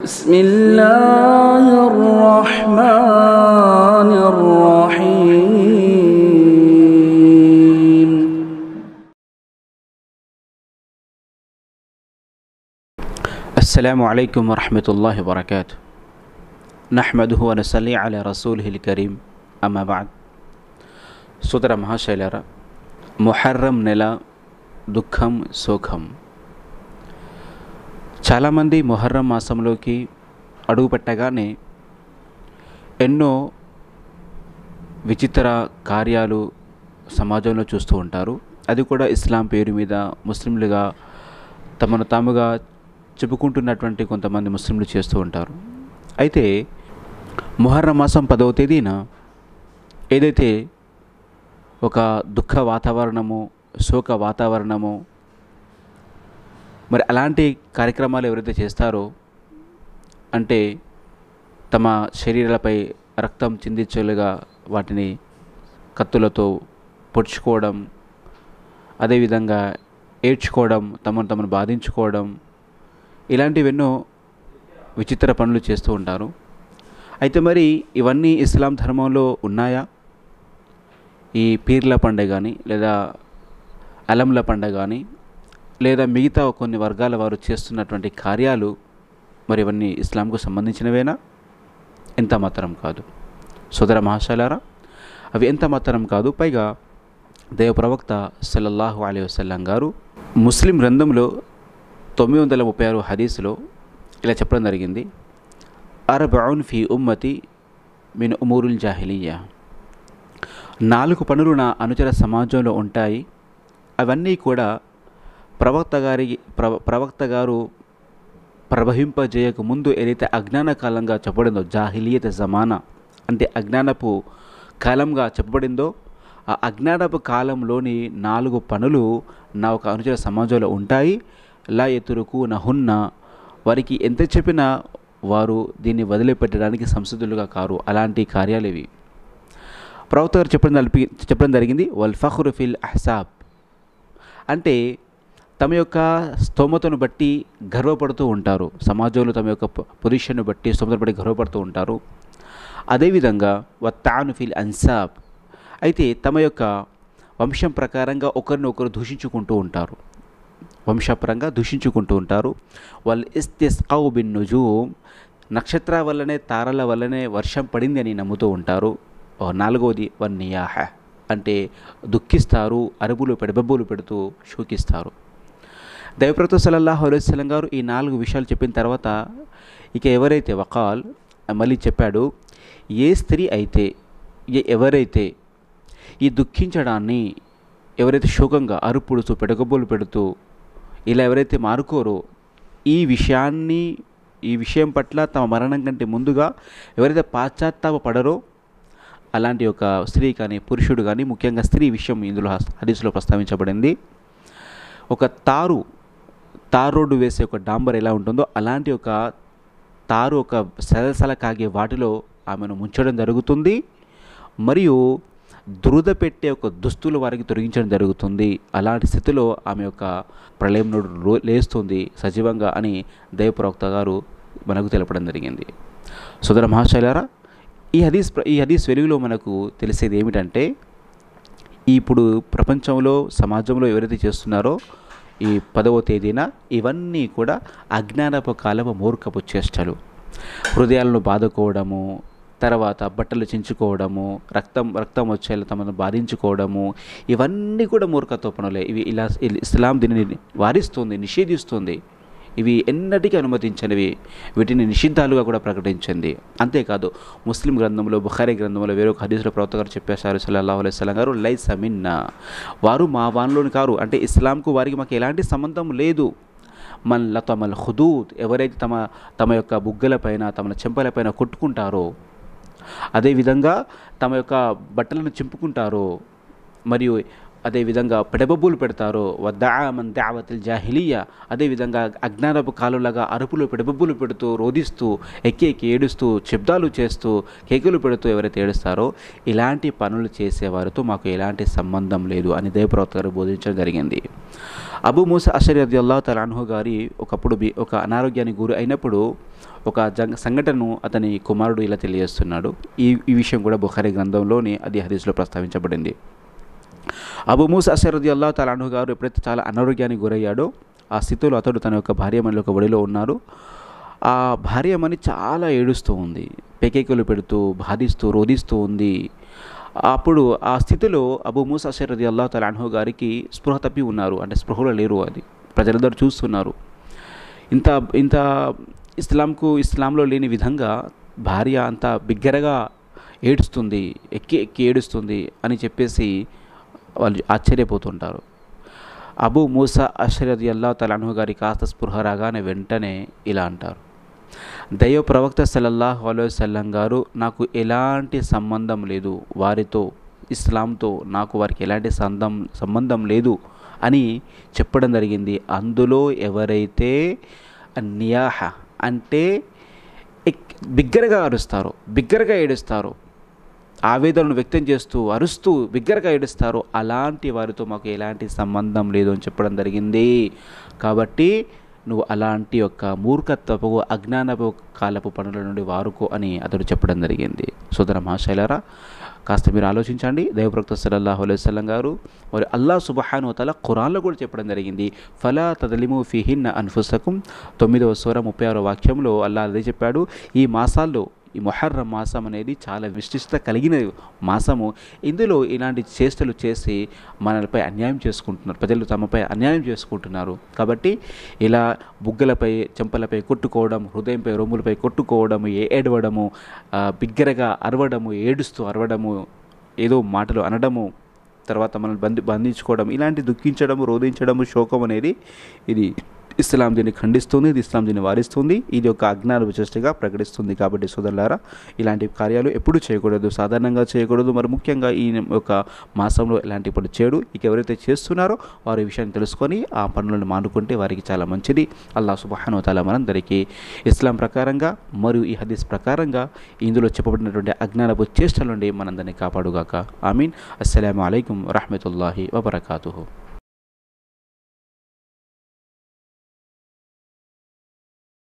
بسم الله الرحمن الرحيم السلام عليكم ورحمة الله وبركاته నహ్మదుహు అనసల్లి అలా రసూల్హిల్ కరీం అమ్మాబాద్ సుదర మహాశైలర మొహర్రం నెల దుఃఖం సుఖం చాలామంది మొహర్రం మాసంలోకి అడుగుపెట్టగానే ఎన్నో విచిత్ర కార్యాలు సమాజంలో చూస్తూ ఉంటారు అది కూడా ఇస్లాం పేరు మీద ముస్లింలుగా తమను తాముగా చెప్పుకుంటున్నటువంటి కొంతమంది ముస్లింలు చేస్తూ ఉంటారు అయితే మొహర్రం మాసం పదవ తేదీన ఏదైతే ఒక దుఃఖ వాతావరణము శోక వాతావరణము మరి అలాంటి కార్యక్రమాలు ఎవరైతే చేస్తారో అంటే తమ శరీరాలపై రక్తం చిందించేలుగా వాటిని కత్తులతో పొడుచుకోవడం అదేవిధంగా ఏడ్చుకోవడం తమను తమను బాధించుకోవడం ఇలాంటివెన్నో విచిత్ర పనులు చేస్తూ ఉంటారు అయితే మరి ఇవన్నీ ఇస్లాం ధర్మంలో ఉన్నాయా ఈ పీర్ల పండుగ కానీ లేదా అలంల పండుగ కానీ లేదా మిగతా కొన్ని వర్గాల వారు చేస్తున్నటువంటి కార్యాలు మరి ఇవన్నీ ఇస్లాంకు సంబంధించినవేనా ఎంత మాత్రం కాదు సోదర మహాశలారా అవి ఎంత మాత్రం కాదు పైగా దేవ ప్రవక్త సల్లల్లాహు అలీ వసల్లం గారు ముస్లిం గ్రంథంలో తొమ్మిది వందల ముప్పై ఆరు హదీస్లో ఇలా చెప్పడం జరిగింది అరబౌన్ ఫీ ఉమ్మతి మిన్ ఉమూరుల్ జాహిలియా నాలుగు పనులు నా అనుచర సమాజంలో ఉంటాయి అవన్నీ కూడా ప్రవక్త గారి ప్రవ ప్రవక్త గారు ప్రభవింపజేయక ముందు ఏదైతే అజ్ఞాన కాలంగా చెప్పబడిందో జాహిలియత జమానా అంటే అజ్ఞానపు కాలంగా చెప్పబడిందో ఆ అజ్ఞానపు కాలంలోని నాలుగు పనులు నా ఒక అనుచర సమాజంలో ఉంటాయి లా ఎతురుకు నహున్న వారికి ఎంత చెప్పినా వారు దీన్ని వదిలిపెట్టడానికి సంసిద్ధులుగా కారు అలాంటి కార్యాలు ఇవి ప్రవక్త గారు చెప్పడం జరిపి చెప్పడం జరిగింది వల్ ఫఖ్రు ఫిల్ అహ్సాబ్ అంటే తమ యొక్క స్తోమతను బట్టి గర్వపడుతూ ఉంటారు సమాజంలో తమ యొక్క పొజిషన్ను బట్టి స్తోమతను బట్టి గర్వపడుతూ ఉంటారు అదేవిధంగా వత్తాను ఫిల్ అన్సాబ్ అయితే తమ యొక్క వంశం ప్రకారంగా ఒకరిని ఒకరు దూషించుకుంటూ ఉంటారు వంశపరంగా దూషించుకుంటూ ఉంటారు వాళ్ళు ఇస్తిస్కౌ బిన్ నుజూమ్ నక్షత్ర వల్లనే తారల వల్లనే వర్షం పడింది అని నమ్ముతూ ఉంటారు నాలుగవది వన్ నియాహ అంటే దుఃఖిస్తారు అరుపులు పెడబబ్బులు పెడుతూ శోకిస్తారు దైవప్రత సలల్లాహు అలైస్లం గారు ఈ నాలుగు విషయాలు చెప్పిన తర్వాత ఇక ఎవరైతే వకాల్ మళ్ళీ చెప్పాడు ఏ స్త్రీ అయితే ఎవరైతే ఈ దుఃఖించడాన్ని ఎవరైతే శోకంగా అరుపుడుతూ పెడగబోలు పెడుతూ ఇలా ఎవరైతే మారుకోరో ఈ విషయాన్ని ఈ విషయం పట్ల తమ మరణం కంటే ముందుగా ఎవరైతే పాశ్చాత్తాప పడరో అలాంటి ఒక స్త్రీ కానీ పురుషుడు కానీ ముఖ్యంగా స్త్రీ విషయం ఇందులో హదీసులో ప్రస్తావించబడింది ఒక తారు తారు రోడ్డు వేసే ఒక డాంబర్ ఎలా ఉంటుందో అలాంటి ఒక తారు ఒక సలసల కాగే వాటిలో ఆమెను ముంచడం జరుగుతుంది మరియు దురద పెట్టే ఒక దుస్తులు వారికి తొలగించడం జరుగుతుంది అలాంటి స్థితిలో ఆమె యొక్క ప్రళయం నుండి లేస్తుంది సజీవంగా అని దైవప్రవక్త గారు మనకు తెలపడం జరిగింది సుదర మహాశైలారా ఈ హదీస్ ఈ హదీస్ వెలుగులో మనకు తెలిసేది ఏమిటంటే ఇప్పుడు ప్రపంచంలో సమాజంలో ఎవరైతే చేస్తున్నారో ఈ పదవ తేదీన ఇవన్నీ కూడా అజ్ఞానపు కాలపు మూర్ఖపు చేష్టలు హృదయాలను బాదుకోవడము తర్వాత బట్టలు చించుకోవడము రక్తం రక్తం వచ్చేలా తమను బాధించుకోవడము ఇవన్నీ కూడా మూర్ఖత్వ పనులే ఇవి ఇలా ఇస్లాం దీనిని వారిస్తుంది నిషేధిస్తుంది ఇవి ఎన్నటికీ అనుమతించనివి వీటిని నిషిద్ధాలుగా కూడా ప్రకటించింది అంతేకాదు ముస్లిం గ్రంథంలో బుఖారీ గ్రంథంలో వేరొక హదీసుల ప్రవక్త గారు చెప్పేశారు సల్లాహు అలైస్లం గారు లై సమిన్నా వారు మా వాన్లోని కారు అంటే ఇస్లాంకు వారికి మాకు ఎలాంటి సంబంధం లేదు మన్ లతమల్ హుదూద్ ఎవరైతే తమ తమ యొక్క బుగ్గలపైన తమ చెంపలపైన కొట్టుకుంటారో అదేవిధంగా తమ యొక్క బట్టలను చింపుకుంటారో మరియు అదేవిధంగా పెడబబ్బులు పెడతారో వద్దామన్ దావతుల్ జాహిలియా అదేవిధంగా అజ్ఞానపు కాలులాగా అరుపులు పెడబబ్బులు పెడుతూ రోధిస్తూ ఎక్కి ఎక్కి ఏడుస్తూ శబ్దాలు చేస్తూ కేకులు పెడుతూ ఎవరైతే ఏడుస్తారో ఇలాంటి పనులు చేసేవారితో మాకు ఎలాంటి సంబంధం లేదు అని దేవప్రవక్త గారు బోధించడం జరిగింది అబు మూస అషరి అది అల్లా తలాన్హు గారి ఒకప్పుడు బి- ఒక అనారోగ్యానికి గురి అయినప్పుడు ఒక జంగ సంఘటనను అతని కుమారుడు ఇలా తెలియజేస్తున్నాడు ఈ ఈ విషయం కూడా బుఖారీ గ్రంథంలోని అది హదీస్లో ప్రస్తావించబడింది అబు మూసా అషరది అల్లా తలాను గారు ఎప్పుడైతే చాలా అనారోగ్యానికి గురయ్యాడో ఆ స్థితిలో అతడు తన యొక్క భార్యమణి ఒక ఒడిలో ఉన్నారు ఆ భార్యమణి చాలా ఏడుస్తూ ఉంది పెకేకులు పెడుతూ బాధిస్తూ రోధిస్తూ ఉంది అప్పుడు ఆ స్థితిలో అబు మూసా అషరది అల్లా తలాను గారికి స్పృహ తప్పి ఉన్నారు అంటే స్పృహలో లేరు అది ప్రజలందరూ చూస్తున్నారు ఇంత ఇంత ఇస్లాంకు ఇస్లాంలో లేని విధంగా భార్య అంత బిగ్గరగా ఏడుస్తుంది ఎక్కి ఎక్కి ఏడుస్తుంది అని చెప్పేసి వాళ్ళు ఆశ్చర్యపోతుంటారు అబు మూసా అషరద్ అల్లా తలాను గారి కాస్త స్పృహ రాగానే వెంటనే ఇలా అంటారు దైవ ప్రవక్త సల్లల్లాహు అలైహి వసల్లం గారు నాకు ఎలాంటి సంబంధం లేదు వారితో ఇస్లాంతో నాకు వారికి ఎలాంటి సందం సంబంధం లేదు అని చెప్పడం జరిగింది అందులో ఎవరైతే నియాహ అంటే ఎక్- బిగ్గరగా అరుస్తారో బిగ్గరగా ఏడుస్తారో ఆవేదనను వ్యక్తం చేస్తూ అరుస్తూ బిగ్గరగా ఏడుస్తారో అలాంటి వారితో మాకు ఎలాంటి సంబంధం లేదు అని చెప్పడం జరిగింది కాబట్టి నువ్వు అలాంటి యొక్క మూర్ఖత్వపు అజ్ఞానపు కాలపు పనుల నుండి వారుకో అని అతడు చెప్పడం జరిగింది సోదర మహాశైలారా కాస్త మీరు ఆలోచించండి దైవప్రక్త సల్లల్లాహు అలైహి వసల్లం గారు మరి అల్లా సుబహాను తల ఖురాన్లో కూడా చెప్పడం జరిగింది ఫలా తదలిము ఫిహిన్ అన్ఫుసకం తొమ్మిదవ సూర ముప్పై ఆరో వాక్యంలో అల్లా అదే చెప్పాడు ఈ మాసాల్లో ఈ మొహర్రం మాసం అనేది చాలా విశిష్టత కలిగిన మాసము ఇందులో ఇలాంటి చేష్టలు చేసి మనలపై అన్యాయం చేసుకుంటున్నారు ప్రజలు తమపై అన్యాయం చేసుకుంటున్నారు కాబట్టి ఇలా బుగ్గలపై చెంపలపై కొట్టుకోవడం హృదయంపై రొమ్ములపై కొట్టుకోవడం ఏ- ఏడవడము ఆ, బిగ్గరగా అరవడము ఏడుస్తూ అరవడము ఏదో మాటలు అనడము తర్వాత మనల్ని బంధి బంధించుకోవడం ఇలాంటి దుఃఖించడము రోధించడము శోకం అనేది ఇది ఇస్లాం దీన్ని ఖండిస్తుంది ఇది ఇస్లాం దీన్ని వారిస్తుంది ఇది ఒక అజ్ఞాన విశిష్టగా ప్రకటిస్తుంది కాబట్టి సోదరులారా ఇలాంటి కార్యాలు ఎప్పుడు చేయకూడదు సాధారణంగా చేయకూడదు మరి ముఖ్యంగా ఈ యొక్క మాసంలో ఇలాంటి పనులు చేయడు ఇక ఎవరైతే చేస్తున్నారో వారి ఈ విషయాన్ని తెలుసుకొని ఆ పనులను మానుకుంటే వారికి చాలా మంచిది అల్లా సుబహాను తాలా మనందరికీ ఇస్లాం ప్రకారంగా మరియు ఈ హదీస్ ప్రకారంగా ఇందులో చెప్పబడినటువంటి అజ్ఞానపు చేష్టల నుండి మనందరినీ కాపాడుగాక ఆమీన్ అస్సలం అయికం వరహమతుల్లాహి వబర్కాతుహు